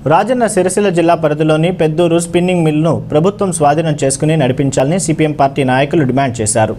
రాజన్న సిరిసిల్ల జిల్లా పరిధిలోని పెద్దూరు స్పిన్నింగ్ మిల్ను ప్రభుత్వం స్వాధీనం చేసుకుని నడిపించాలని సిపిఎం పార్టీ నాయకులు డిమాండ్ చేశారు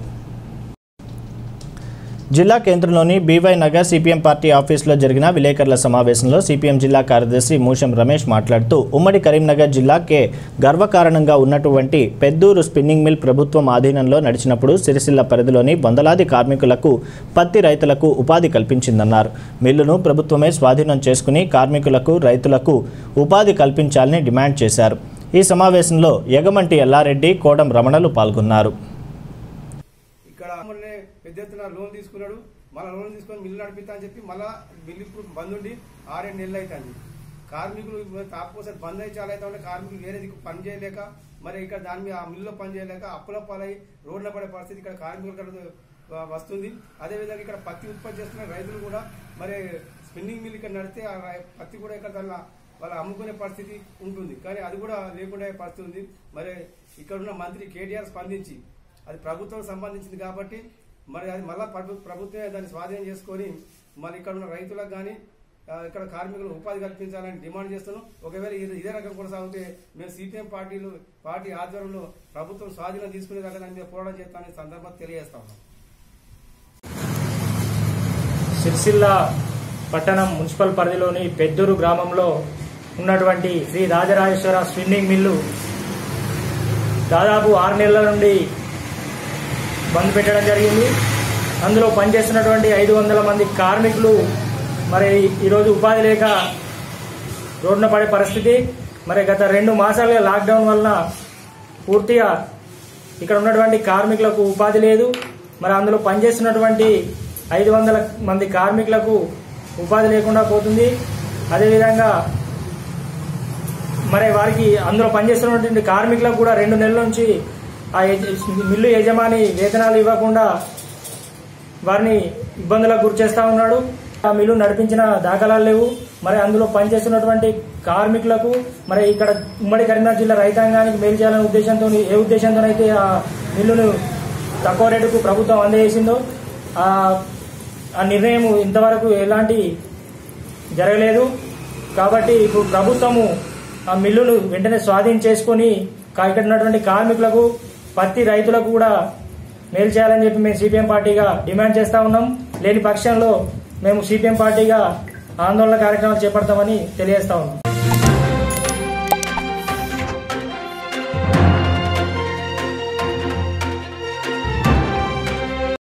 జిల్లా కేంద్రంలోని బీవై నగర్ సిపిఎం పార్టీ ఆఫీసులో జరిగిన విలేకరుల సమావేశంలో సిపిఎం జిల్లా కార్యదర్శి మూషం రమేష్ మాట్లాడుతూ ఉమ్మడి కరీంనగర్ జిల్లాకే గర్వకారణంగా ఉన్నటువంటి పెద్దూరు స్పిన్నింగ్ మిల్ ప్రభుత్వం ఆధీనంలో నడిచినప్పుడు సిరిసిల్ల పరిధిలోని వందలాది కార్మికులకు పత్తి రైతులకు ఉపాధి కల్పించిందన్నారు మిల్లును ప్రభుత్వమే స్వాధీనం చేసుకుని కార్మికులకు రైతులకు ఉపాధి కల్పించాలని డిమాండ్ చేశారు ఈ సమావేశంలో యగమంటి ఎల్లారెడ్డి కోడం రమణలు పాల్గొన్నారు ఇక్కడ మొన్నే పెద్ద ఎత్తున లోన్ తీసుకున్నాడు మళ్ళీ లోన్ తీసుకొని మిల్లు నడిపిస్తా అని చెప్పి మళ్ళా మిల్లు ఇప్పుడు బంద్ ఉండి ఆరేడు నెలలు అవుతుంది కార్మికులు తాపకోసారి బంద్ అయి చాలా అవుతా ఉంటే కార్మికులు వేరే దిక్కు పని చేయలేక మరి ఇక్కడ దాని మీద ఆ మిల్లులో పని చేయలేక అప్పుల పాలై రోడ్ల పడే పరిస్థితి ఇక్కడ కార్మికులు వస్తుంది అదేవిధంగా ఇక్కడ పత్తి ఉత్పత్తి చేస్తున్న రైతులు కూడా మరి స్పిన్నింగ్ మిల్ ఇక్కడ నడిస్తే ఆ రై- పత్తి కూడా ఇక్కడ దానిలో వాళ్ళు అమ్ముకునే పరిస్థితి ఉంటుంది కానీ అది కూడా లేకుండా అయ్యే పరిస్థితి ఉంది మరి ఇక్కడ ఉన్న మంత్రి కేటీఆర్ స్పందించి అది ప్రభుత్వం సంబంధించింది కాబట్టి మరి అది మళ్ళా ప్రభు ప్రభుత్వమే దాన్ని స్వాధీనం చేసుకొని మరి ఇక్కడ ఉన్న రైతులకు కానీ ఇక్కడ కార్మికులకు ఉపాధి కల్పించాలని డిమాండ్ చేస్తున్నాం ఒకవేళ ఇది ఇదే రకం కొనసాగితే మేము సిపిఎం పార్టీలు పార్టీ ఆధ్వర్యంలో ప్రభుత్వం స్వాధీనం తీసుకునేదాకా దాని మీద పోరాటం చేస్తామని సందర్భంగా తెలియజేస్తా ఉన్నాం సిరిసిల్ల పట్టణం మున్సిపల్ పరిధిలోని పెద్దూరు గ్రామంలో ఉన్నటువంటి శ్రీ రాజరాజేశ్వర స్విమ్మింగ్ మిల్లు దాదాపు ఆరు నెలల నుండి బంద్ పెట్టడం జరిగింది అందులో పనిచేస్తున్నటువంటి ఐదు వందల మంది కార్మికులు మరి ఈరోజు ఉపాధి లేక రోడ్డున పడే పరిస్థితి మరి గత రెండు మాసాలుగా లాక్డౌన్ వలన పూర్తిగా ఇక్కడ ఉన్నటువంటి కార్మికులకు ఉపాధి లేదు మరి అందులో పనిచేస్తున్నటువంటి ఐదు వందల మంది కార్మికులకు ఉపాధి లేకుండా పోతుంది అదేవిధంగా మరి వారికి అందులో పనిచేస్తున్నటువంటి కార్మికులకు కూడా రెండు నెలల నుంచి ఆ యజ- మిల్లు యజమాని వేతనాలు ఇవ్వకుండా వారిని ఇబ్బందులకు గురి చేస్తా ఉన్నాడు ఆ మిల్లు నడిపించిన దాఖలాలు లేవు మరి అందులో పనిచేస్తున్నటువంటి కార్మికులకు మరి ఇక్కడ ఉమ్మడి కరీంనగర్ జిల్లా రైతాంగానికి మేలు చేయాలనే ఉద్దేశంతో ఏ ఉద్దేశంతోనైతే ఆ మిల్లును తక్కువ రేటుకు ప్రభుత్వం అందజేసిందో ఆ ఆ నిర్ణయం ఇంతవరకు ఎలాంటి జరగలేదు కాబట్టి ఇప్పుడు ప్రభుత్వము ఆ మిల్లును వెంటనే స్వాధీనం చేసుకుని కా- ఇక్కడ ఉన్నటువంటి కార్మికులకు పత్తి రైతులకు కూడా మేలు చేయాలని చెప్పి మేము సిపిఎం పార్టీగా డిమాండ్ చేస్తా ఉన్నాం లేని పక్షంలో మేము సిపిఎం పార్టీగా ఆందోళన కార్యక్రమాలు చేపడతామని తెలియజేస్తా ఉన్నాం